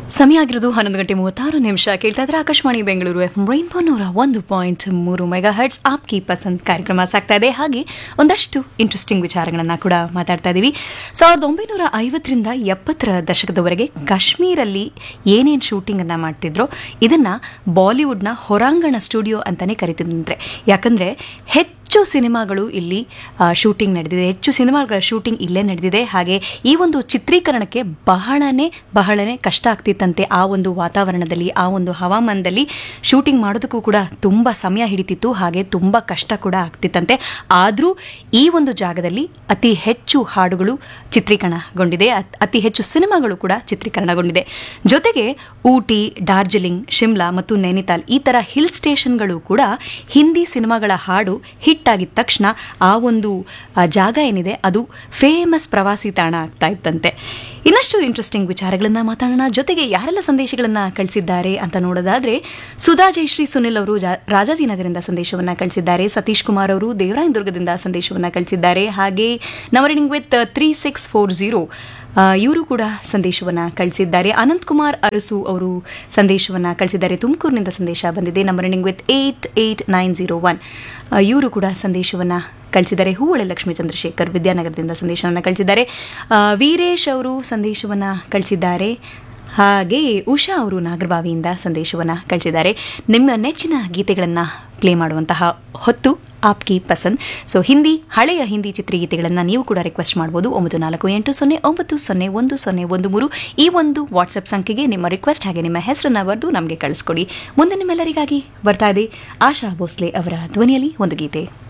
ಸಮಯ ಆಗಿರೋದು ಹನ್ನೊಂದು ಗಂಟೆ ಮೂವತ್ತಾರು ನಿಮಿಷ ಕೇಳ್ತಾ ಇದ್ರೆ ಆಕಾಶವಾಣಿ ಬೆಂಗಳೂರು ಎಫ್ ರೈನ್ಬೋ ನೂರ ಒಂದು ಪಾಯಿಂಟ್ ಮೂರು ಮೆಗಾ ಹರ್ಟ್ಸ್ ಆಪ್ ಕಿ ಪಸಂದ್ ಕಾರ್ಯಕ್ರಮ ಸಾಗ್ತಾ ಇದೆ ಹಾಗೆ ಒಂದಷ್ಟು ಇಂಟ್ರೆಸ್ಟಿಂಗ್ ವಿಚಾರಗಳನ್ನು ಕೂಡ ಮಾತಾಡ್ತಾ ಇದ್ದೀವಿ ಸಾವಿರದ ಒಂಬೈನೂರ ಐವತ್ತರಿಂದ ಎಪ್ಪತ್ತರ ದಶಕದವರೆಗೆ ಕಾಶ್ಮೀರಲ್ಲಿ ಏನೇನು ಶೂಟಿಂಗನ್ನು ಮಾಡ್ತಿದ್ರೋ ಇದನ್ನು ಬಾಲಿವುಡ್ನ ಹೊರಾಂಗಣ ಸ್ಟುಡಿಯೋ ಅಂತಲೇ ಕರಿತಿದ್ದಂತೆ ಯಾಕಂದರೆ ಹೆಚ್ಚು ಸಿನಿಮಾಗಳು ಇಲ್ಲಿ ಶೂಟಿಂಗ್ ನಡೆದಿದೆ ಹೆಚ್ಚು ಸಿನಿಮಾಗಳ ಶೂಟಿಂಗ್ ಇಲ್ಲೇ ನಡೆದಿದೆ ಹಾಗೆ ಈ ಒಂದು ಚಿತ್ರೀಕರಣಕ್ಕೆ ಬಹಳನೇ ಬಹಳನೇ ಕಷ್ಟ ಆಗ್ತಿತ್ತಂತೆ ಆ ಒಂದು ವಾತಾವರಣದಲ್ಲಿ ಆ ಒಂದು ಹವಾಮಾನದಲ್ಲಿ ಶೂಟಿಂಗ್ ಮಾಡೋದಕ್ಕೂ ಕೂಡ ತುಂಬ ಸಮಯ ಹಿಡಿತಿತ್ತು ಹಾಗೆ ತುಂಬ ಕಷ್ಟ ಕೂಡ ಆಗ್ತಿತ್ತಂತೆ ಆದರೂ ಈ ಒಂದು ಜಾಗದಲ್ಲಿ ಅತಿ ಹೆಚ್ಚು ಹಾಡುಗಳು ಚಿತ್ರೀಕರಣಗೊಂಡಿದೆ ಅತ್- ಅತಿ ಹೆಚ್ಚು ಸಿನಿಮಾಗಳು ಕೂಡ ಚಿತ್ರೀಕರಣಗೊಂಡಿದೆ ಜೊತೆಗೆ ಊಟಿ ಡಾರ್ಜಿಲಿಂಗ್ ಶಿಮ್ಲಾ ಮತ್ತು ನೈನಿತಾಲ್ ಈ ಥರ ಹಿಲ್ ಸ್ಟೇಷನ್ಗಳು ಕೂಡ ಹಿಂದಿ ಸಿನಿಮಾಗಳ ಹಾಡು ಹಿಟ್ ಆಗಿದ ತಕ್ಷಣ ಆ ಒಂದು ಆ, ಜಾಗ ಏನಿದೆ ಅದು ಫೇಮಸ್ ಪ್ರವಾಸಿ ತಾಣ ಆಗ್ತಾ ಇತ್ತಂತೆ ಇನ್ನಷ್ಟು ಇಂಟ್ರೆಸ್ಟಿಂಗ್ ವಿಚಾರಗಳನ್ನ ಮಾತಾಡೋಣ ಜೊತೆಗೆ ಯಾರೆಲ್ಲ ಸಂದೇಶಗಳನ್ನ ಕಳಿಸಿದ್ದಾರೆ ಅಂತ ನೋಡೋದಾದ್ರೆ ಸುಧಾ ಜಯಶ್ರೀ ಸುನಿಲ್ ಅವರು ಜಾ- ರಾಜಾಜಿನಗರದಿಂದ ಸಂದೇಶವನ್ನ ಕಳಿಸಿದ್ದಾರೆ ಸತೀಶ್ ಕುಮಾರ್ ಅವರು ದೇವರಾಯನದುರ್ಗದಿಂದ ಸಂದೇಶವನ್ನ ಕಳಿಸಿದ್ದಾರೆ ಹಾಗೆ ನವರಿಂಗ್ with three six four zero ಇವರು ಕೂಡ ಸಂದೇಶವನ್ನ ಕಳಿಸಿದ್ದಾರೆ ಅನಂತ್ ಕುಮಾರ್ ಅರಸು ಅವರು ಸಂದೇಶವನ್ನ ಕಳಿಸಿದ್ದಾರೆ ತುಮಕೂರಿನಿಂದ ಸಂದೇಶ ಬಂದಿದೆ ನಮ್ಮ running with eight eight nine zero one ಇವರು ಕೂಡ ಸಂದೇಶವನ್ನ ಕಳಿಸಿದ್ದಾರೆ ಹೂವಳೆ ಲಕ್ಷ್ಮೀ ಚಂದ್ರಶೇಖರ್ ವಿದ್ಯಾನಗರದಿಂದ ಸಂದೇಶವನ್ನು ಕಳಿಸಿದ್ದಾರೆ ಆ, ವೀರೇಶ್ ಅವರು ಸಂದೇಶವನ್ನ ಕಳಿಸಿದ್ದಾರೆ ಹಾಗೆ ಉಷಾ ಅವರು ನಾಗರಬಾವಿಯಿಂದ ಸಂದೇಶವನ್ನು ಕಳಿಸಿದ್ದಾರೆ ನಿಮ್ಮ ನೆಚ್ಚಿನ ಗೀತೆಗಳನ್ನು ಪ್ಲೇ ಮಾಡುವಂತಹ ಹೊತ್ತು ಆಪ್ಕಿ ಪಸಂದ್ ಸೊ ಹಿಂದಿ ಹಳೆಯ ಹಿಂದಿ ಚಿತ್ರಗೀತೆಗಳನ್ನು ನೀವು ಕೂಡ ರಿಕ್ವೆಸ್ಟ್ ಮಾಡ್ಬೋದು ಒಂಬತ್ತು ನಾಲ್ಕು ಎಂಟು ಸೊನ್ನೆ ಒಂಬತ್ತು ಸೊನ್ನೆ ಒಂದು ಸೊನ್ನೆ ಒಂದು ಮೂರು ಈ ಒಂದು ವಾಟ್ಸಪ್ ಸಂಖ್ಯೆಗೆ ನಿಮ್ಮ ರಿಕ್ವೆಸ್ಟ್ ಹಾಗೆ ನಿಮ್ಮ ಹೆಸರನ್ನು ಬರೆದು ನಮಗೆ ಕಳಿಸ್ಕೊಡಿ ಮುಂದೆ ನಿಮ್ಮೆಲ್ಲರಿಗಾಗಿ ಬರ್ತಾ ಇದೆ ಆಶಾ ಭೋಸ್ಲೆ ಅವರ ಧ್ವನಿಯಲ್ಲಿ ಒಂದು ಗೀತೆ